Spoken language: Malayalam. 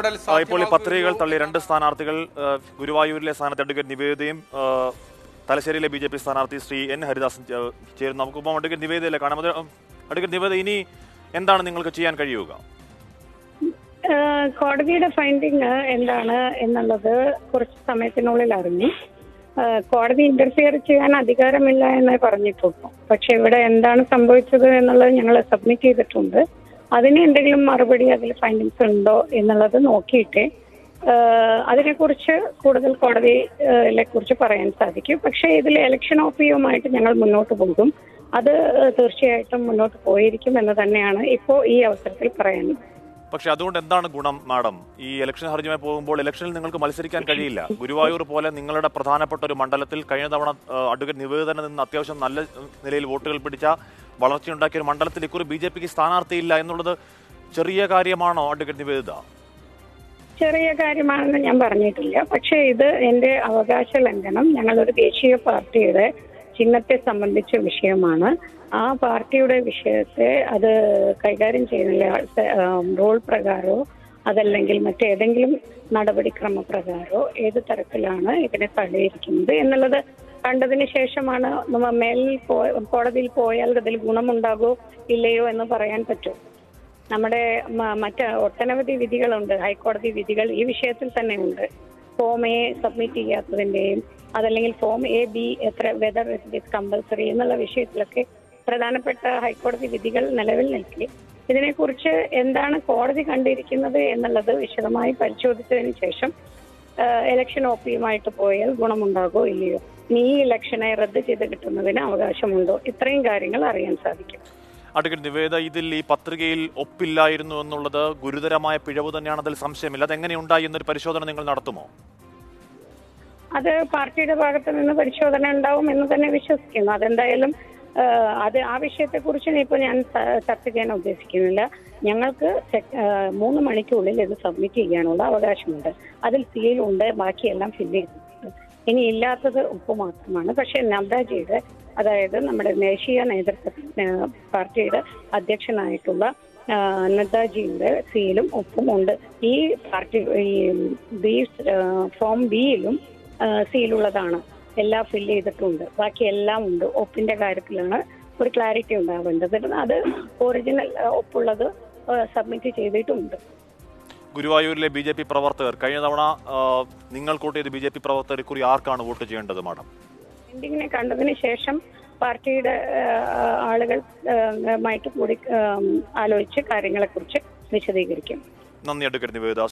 ഉൾപ്പെടൽ ആ, ഇപ്പോൾ ഈ പത്രികകൾ സാധ്യമാകുമോ തള്ളി രണ്ട് സ്ഥാനാർത്ഥികൾ ആ, ഗുരുവായൂരിലെ സ്ഥാനാർത്ഥി അഡ്വക്കേറ്റ് നിവേദയും ആ, തലശ്ശേരിയിലെ ബി ജെ പി സ്ഥാനാർത്ഥി ശ്രീ എൻ ഹരിദാസും ചേ- ചേരുന്നു നമുക്കിപ്പം അഡ്വക്കേറ്റ് നിവേദയല്ലേ കാണാം അത് അഡ്വക്കേറ്റ് നിവേദ ഇനി എന്താണ് നിങ്ങൾക്ക് ചെയ്യാൻ കഴിയുക ഏഹ് കോടതിയുടെ ഫൈൻഡിങ് എന്താണ് എന്നുള്ളത് കുറച്ച് സമയത്തിനുള്ളിൽ അറിഞ്ഞു ഏഹ് കോടതി ഇന്റർഫിയർ ചെയ്യാൻ അധികാരമില്ല എന്നേ പറഞ്ഞിട്ടുള്ളൂ പക്ഷെ ഇവിടെ എന്താണ് സംഭവിച്ചത് എന്നുള്ളത് ഞങ്ങൾ സബ്മിറ്റ് ചെയ്തിട്ടുണ്ട് അതിന് എന്തെങ്കിലും മറുപടി അതിൽ ഫൈൻഡിങ്സ് ഉണ്ടോ എന്നുള്ളത് നോക്കിയിട്ട് ഏഹ് അതിനെക്കുറിച്ച് കൂടുതൽ കോടതിയെ കുറിച്ച് പറയാൻ സാധിക്കും പക്ഷേ ഇതിൽ ഇലക്ഷൻ ഓഫിയുമായിട്ട് ഞങ്ങൾ മുന്നോട്ട് പോകും അത് തീർച്ചയായിട്ടും മുന്നോട്ട് പോയിരിക്കും എന്ന് തന്നെയാണ് ഇപ്പോൾ ഈ അവസരത്തിൽ പറയാനുള്ളത് പക്ഷെ അതുകൊണ്ട് എന്താണ് ഗുണം മാഡം ഈ ഇലക്ഷൻ ഹർജിയുമായി പോകുമ്പോൾ ഇലക്ഷനിൽ നിങ്ങൾക്ക് മത്സരിക്കാൻ കഴിയില്ല ഗുരുവായൂർ പോലെ നിങ്ങളുടെ പ്രധാനപ്പെട്ട ഒരു മണ്ഡലത്തിൽ കഴിഞ്ഞ തവണ ആ, അഡ്വക്കേറ്റ് നിവേദന നിന്ന് അത്യാവശ്യം നല്ല ഉം, നിലയിൽ വോട്ടുകൾ പിടിച്ച വളർച്ചയുണ്ടാക്കിയ ഒരു മണ്ഡലത്തിൽ ഇക്കുറി ബി ജെ പിക്ക് സ്ഥാനാർത്ഥിയില്ല എന്നുള്ളത് ചെറിയ കാര്യമാണോ അഡ്വക്കേറ്റ് നിവേദിത ചെറിയ കാര്യമാണെന്ന് ഞാൻ പറഞ്ഞിട്ടില്ല പക്ഷേ ഇത് എന്റെ അവകാശ ലംഘനം ഞങ്ങളൊരു ദേശീയ പാർട്ടിയുടെ ചിഹ്നത്തെ സംബന്ധിച്ച വിഷയമാണ് ആ പാർട്ടിയുടെ വിഷയത്തെ അത് കൈകാര്യം ചെയ്യുന്നില്ല റൂൾ പ്രകാരമോ അതല്ലെങ്കിൽ മറ്റേതെങ്കിലും നടപടിക്രമ പ്രകാരമോ ഏത് തരത്തിലാണ് ഇതിനെ തള്ളിയിരിക്കുന്നത് എന്നുള്ളത് കണ്ടതിന് ശേഷമാണ് നമ്മ മേലിൽ പോ- കോടതിയിൽ പോയാൽ അതിൽ ഗുണമുണ്ടാകോ ഇല്ലയോ എന്ന് പറയാൻ പറ്റും നമ്മുടെ മ- മറ്റ് ഒട്ടനവധി വിധികളുണ്ട് ഹൈക്കോടതി വിധികൾ ഈ വിഷയത്തിൽ തന്നെ ഉണ്ട് ഫോം എ സബ്മിറ്റ് ചെയ്യാത്തതിന്റെയും അതല്ലെങ്കിൽ ഫോം എ ബി എത്ര വെദർ ഇറ്റ് ഇസ് കമ്പൽസറി എന്നുള്ള വിഷയത്തിലൊക്കെ പ്രധാനപ്പെട്ട ഹൈക്കോടതി വിധികൾ നിലവിൽ നിൽക്കെ ഇതിനെക്കുറിച്ച് എന്താണ് കോടതി കണ്ടിരിക്കുന്നത് എന്നുള്ളത് വിശദമായി പരിശോധിച്ചതിന് ശേഷം ഇലക്ഷൻ ഒ പിയുമായിട്ട് പോയാൽ ഗുണമുണ്ടാകോ ഇല്ലയോ ഇനി ഈ ഇലക്ഷനെ റദ്ദ് ചെയ്ത് കിട്ടുന്നതിന് അവകാശമുണ്ടോ ഇത്രയും കാര്യങ്ങൾ അറിയാൻ സാധിക്കും അഡ്വക്കേറ്റ് നിവേദ ഇതിൽ ഈ പത്രികയിൽ ഒപ്പില്ലായിരുന്നു എന്നുള്ളത് ഗുരുതരമായ പിഴവ് തന്നെയാണ് അതിൽ സംശയമില്ല അതെങ്ങനെ ഉണ്ടായി എന്നൊരു പരിശോധന നിങ്ങൾ നടത്തുമോ അത് പാർട്ടിയുടെ ഭാഗത്ത് നിന്ന് പരിശോധന ഉണ്ടാവും എന്ന് തന്നെ വിശ്വസിക്കുന്നു അതെന്തായാലും ആ, അത് ആ വിഷയത്തെക്കുറിച്ച് ഇപ്പോൾ ഞാൻ ച- ചർച്ച ചെയ്യാൻ ഉദ്ദേശിക്കുന്നില്ല ഞങ്ങൾക്ക് സെ- ആ, മൂന്ന് മണിക്കുള്ളിൽ ഇത് സബ്മിറ്റ് ചെയ്യാനുള്ള അവകാശമുണ്ട് അതിൽ സീലുണ്ട് ബാക്കിയെല്ലാം ഫില്ല് ചെയ്തിട്ടുണ്ട് ഇനി ഇല്ലാത്തത് ഉപ്പ് മാത്രമാണ് പക്ഷേ നദ്ദാജിയുടെ അതായത് നമ്മുടെ ദേശീയ നേതൃത്വത്തിൽ ആ, പാർട്ടിയുടെ അധ്യക്ഷനായിട്ടുള്ള ആ, നദ്ദാജിയുടെ സീലും ഒപ്പും ഉണ്ട് ഈ പാർട്ടി ഈ ബി ഫോം ബിയിലും സീലുള്ളതാണ് എല്ലാം ഫില്ല് ചെയ്തിട്ടുണ്ട് ബാക്കി എല്ലാം ഉണ്ട് ഒപ്പിന്റെ കാര്യത്തിലാണ് ഒരു ക്ലാരിറ്റി ഉണ്ടാവേണ്ടത് അത് ഒറിജിനൽ ഒപ്പുള്ളത് സബ്മിറ്റ് ചെയ്തിട്ടുണ്ട് ഗുരുവായൂരിലെ ബി ജെ പി പ്രവർത്തകർ കഴിഞ്ഞ തവണ ആ, നിങ്ങൾ കൂട്ട് ചെയ്ത ബി ജെ പി പ്രവർത്തകർ ഇക്കുറി ആർക്കാണ് വോട്ട് ചെയ്യേണ്ടത് മാഡം എൻഡിങ്ങിനെ കണ്ടതിന് ശേഷം പാർട്ടിയുടെ ആ, ആളുകൾ ആ, മായിട്ട് കൂടി ആ, ആലോചിച്ച് കാര്യങ്ങളെക്കുറിച്ച് വിശദീകരിക്കും നന്ദി അഡ്വക്കേറ്റ് നിവേദ